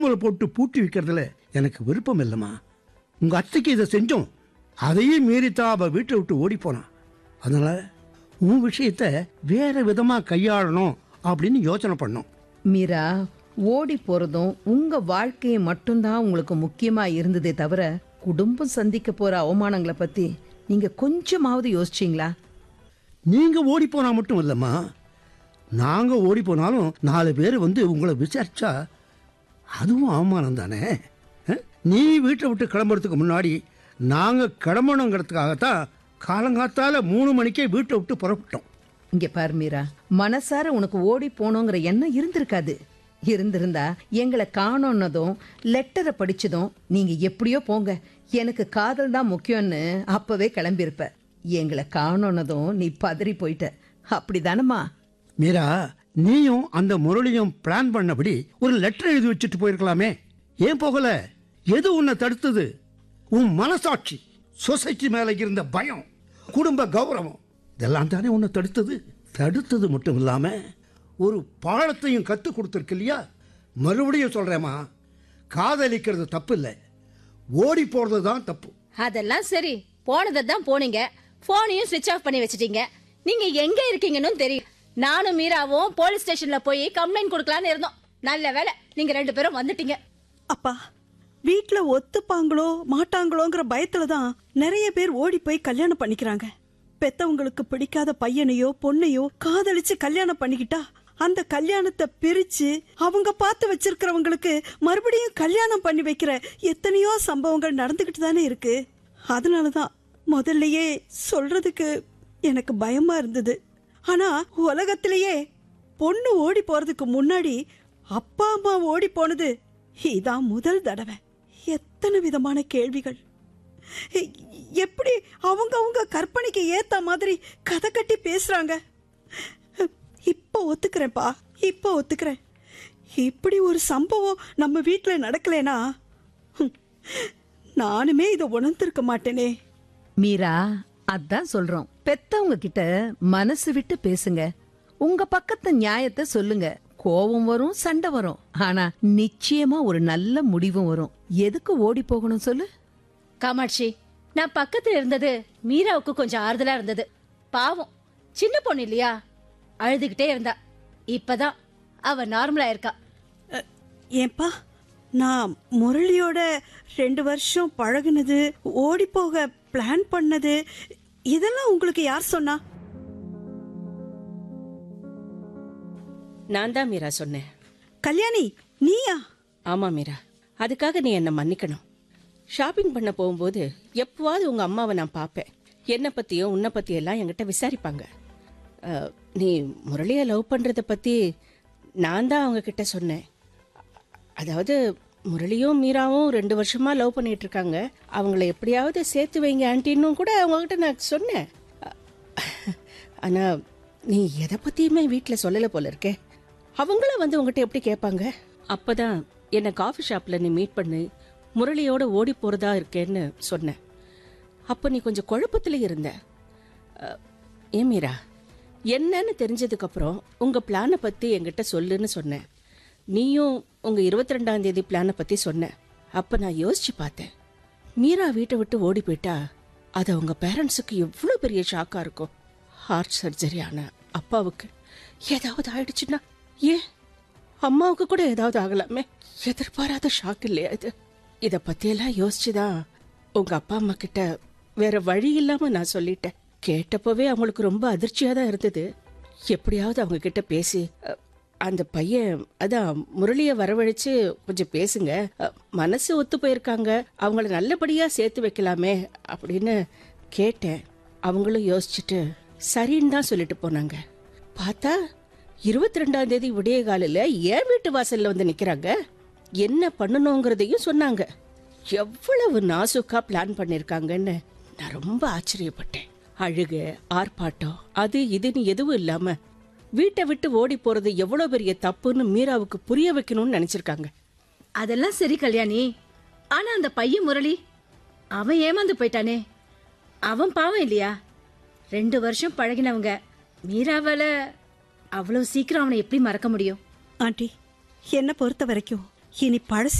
மூளை போட்டு பூட்டி வைக்கிறதுல எனக்கு விருப்பம் இல்லைம்மா உங்க அத்தைக்கு இதை செஞ்சோம் அதையும் மீறித்தான் அவ வீட்டை விட்டு ஓடி போனான் அதனால உன் விஷயத்த வேற விதமா கையாளணும் அப்படின்னு யோசனை பண்ணோம் மீரா ஓடி போறதும் உங்க வாழ்க்கையை மட்டும்தான் உங்களுக்கு முக்கியமா இருந்ததே தவிர குடும்பம் சந்திக்க போற அவமானங்களை பத்தி நீங்க கொஞ்சமாவது யோசிச்சீங்களா நீங்க ஓடி போனா மட்டும் இல்லைம்மா நாங்க ஓடி போனாலும் நாலு பேர் வந்து உங்களை விசாரிச்சா அதுவும் அவமானம் தானே அஹ்? நீ வீட்டை விட்டு கிளம்புறதுக்கு முன்னாடி நாங்க கிளம்பணுங்கிறதுக்காகத்தான் காலங்காத்தால மூணு மணிக்கே வீட்டை விட்டு புறப்பட்டோம் இங்க பாரு மீரா மனசார உனக்கு ஓடி போகணுங்கிற எண்ணம் இருந்திருக்காது இருந்திருந்தா எங்களை காணோன்னதும் லெட்டரை படிச்சதும் நீங்க எப்படியோ போங்க எனக்கு காதல் தான் முக்கியம்னு அப்பவே கிளம்பியிருப்ப எங்களை காணோன்னதும் நீ பதறி போயிட்ட அப்படிதானம்மா மீரா நீயும் அந்த முரளியும் பிளான் பண்ணபடி ஒரு லெட்டர் எழுதி வச்சுட்டு போயிருக்கலாமே ஏன் போகல எது உன்னை தடுத்தது உன் மனசாட்சி சொசைட்டி மேல இருந்த பயம் குடும்ப கௌரவம் இதெல்லாம் தானே உன்னை தடுத்தது தடுத்தது மட்டும் இல்லாம ஒரு பாடத்தையும் கத்து கொடுத்துருக்கு இல்லையா மறுபடியும் சொல்றேம்மா காதலிக்கிறது தப்பு இல்லை ஓடி போறது தான் தப்பு அதெல்லாம் சரி போனதை தான் போனீங்க போனையும் சுவிட்ச் ஆஃப் பண்ணி வச்சிட்டீங்க நீங்க எங்க இருக்கீங்கன்னு தெரியும் நானும் மீராவும் போலீஸ் ஸ்டேஷன்ல போய் கம்ப்ளைண்ட் கொடுக்கலான்னு இருந்தோம் நல்ல வேளை நீங்க ரெண்டு பேரும் வந்துட்டீங்க அப்பா வீட்ல ஒத்துப்பாங்களோ மாட்டாங்களோங்கிற பயத்துல தான் நிறைய பேர் ஓடி போய் கல்யாணம் பண்ணிக்கிறாங்க பெத்தவங்களுக்கு பிடிக்காத பையனையோ பொண்ணையோ காதலிச்சு கல்யாணம் பண்ணிக்கிட்டா அந்த கல்யாணத்தை பிரிச்சு அவங்க பார்த்து வச்சிருக்கிறவங்களுக்கு மறுபடியும் கல்யாணம் பண்ணி வைக்கிற எத்தனையோ சம்பவங்கள் நடந்துகிட்டு தானே இருக்கு அதனாலதான் முதல்லயே சொல்றதுக்கு எனக்கு பயமா இருந்தது ஆனா உலகத்திலேயே பொண்ணு ஓடி போறதுக்கு முன்னாடி அப்பா அம்மா ஓடி போனது இதான் முதல் தடவை எத்தனை விதமான கேள்விகள் எ- எப்படி அவங்க அவங்க கற்பனைக்கு ஏத்த மாதிரி கதை கட்டி பேசுறாங்க இப்ப ஒத்துக்கிறேன்ப்பா இப்ப ஒத்துக்கிறேன் இப்படி ஒரு சம்பவம் நம்ம வீட்ல நடக்கலைனா ஹம், நானுமே இதை உணர்ந்திருக்க மாட்டேனே மீரா அதான் சொல்றோம் பெத்தவங்க கிட்ட மனசு விட்டு பேசுங்க உங்க பக்கத்து நியாயத்தை சொல்லுங்க கோபம் வரும் சண்டை வரும் ஆனா நிச்சயமா ஒரு நல்ல முடிவும் வரும் எதுக்கு ஓடி போகணும் சொல்லு காமாட்சி நான் பக்கத்துல இருந்தது மீராவுக்கு கொஞ்சம் ஆறுதலா இருந்தது பாவம் சின்ன பொண்ணு இல்லையா அழுதுகிட்டே இருந்தா இப்பதான் அவ நார்மலா இருக்கா அ, ஏன்பா நான் முரளியோட ரெண்டு வருஷம் பழகுனது ஓடி போக பிளான் பண்ணது இதெல்லாம் உங்களுக்கு யார் சொன்னா நான் தான் மீரா சொன்னேன் கல்யாணி நீயா ஆமா மீரா அதுக்காக நீ என்னை மன்னிக்கணும் ஷாப்பிங் பண்ண போகும்போது எப்பவாவது உங்க அம்மாவை நான் பார்ப்பேன் என்னை பத்தியும் உன்னை பத்தி எல்லாம் என்கிட்ட விசாரிப்பாங்க அஹ், நீ முரளியை லவ் பண்றத பத்தி நான் தான் அவங்க கிட்ட சொன்னேன் அதாவது முரளியும் மீராவும் ரெண்டு வருஷமா லவ் பண்ணிட்டு இருக்காங்க அவங்கள எப்படியாவது சேர்த்து வைங்க ஆன்ட்டின்னு கூட அவங்ககிட்ட நான் சொன்னேன் அ- ஆனா நீ எதை பத்தியுமே வீட்ல சொல்லல போல இருக்கே அவங்கள வந்து உங்ககிட்ட எப்படி கேட்பாங்க அப்பதான் என்ன காஃபி ஷாப்ல நீ மீட் பண்ணி முரளியோட ஓடி போறதா இருக்கேன்னு சொன்னேன் அப்ப நீ கொஞ்சம் குழப்பத்துல இருந்த அ, ஏன் மீரா என்னன்னு தெரிஞ்சதுக்கு அப்புறம் உங்க பிளானை பத்தி என்கிட்ட சொல்லுன்னு சொன்னேன் நீயும் உங்க இருபத்தி ரெண்டாம் தேதி பிளானை பத்தி சொன்ன அப்ப நான் யோசிச்சு பார்த்தேன் மீரா வீட்டை விட்டு ஓடி போயிட்டா அது அவங்க பேரண்ட்ஸுக்கு எவ்வளவு பெரிய ஷாக்கா இருக்கும் ஹார்ட் சர்ஜரி ஆன அப்பாவுக்கு ஏதாவது ஆயிடுச்சுன்னா ஏன் அம்மாவுக்கு கூட ஏதாவது ஆகலாமே எதிர்பாராத ஷாக் இல்லையா இது இத பத்தியெல்லாம் யோசிச்சுதான் உங்க அப்பா அம்மா கிட்ட வேற வழி இல்லாம நான் சொல்லிட்டேன் கேட்டப்பவே அவங்களுக்கு ரொம்ப அதிர்ச்சியா தான் இருந்தது எப்படியாவது அவங்க கிட்ட பேசி அ, அந்த பையன் அதான் முரளிய வரவழைச்சு கொஞ்சம் பேசுங்க அ, மனசு ஒத்து போயிருக்காங்க அவங்கள நல்லபடியா சேர்த்து வைக்கலாமே அப்படின்னு கேட்டேன் அவங்களும் யோசிச்சுட்டு சரின்னு தான் சொல்லிட்டு போனாங்க பார்த்தா இருபத்தி ரெண்டாம் தேதி விடிய காலையில என் வீட்டு வாசல்ல வந்து நிக்கிறாங்க என்ன பண்ணணுங்கிறதையும் சொன்னாங்க எவ்வளவு நாசுக்கா பிளான் பண்ணிருக்காங்கன்னு நான் ரொம்ப ஆச்சரியப்பட்டேன் அழுக ஆர்ப்பாட்டம் அது இதுன்னு எதுவும் இல்லாம வீட்டை விட்டு ஓடி போறது எவ்வளவு பெரிய தப்புன்னு மீராவுக்கு புரிய வைக்கணும்னு நினைச்சிருக்காங்க அதெல்லாம் சரி கல்யாணி ஆனா அந்த பையன் முரளி அவன் ஏமாந்து போயிட்டானே அவன் பாவம் இல்லையா ரெண்டு வருஷம் பழகினவங்க மீராவால அவ்வளவு சீக்கிரம் அவனை எப்படி மறக்க முடியும் ஆண்டி என்னை பொறுத்த வரைக்கும் இனி பழச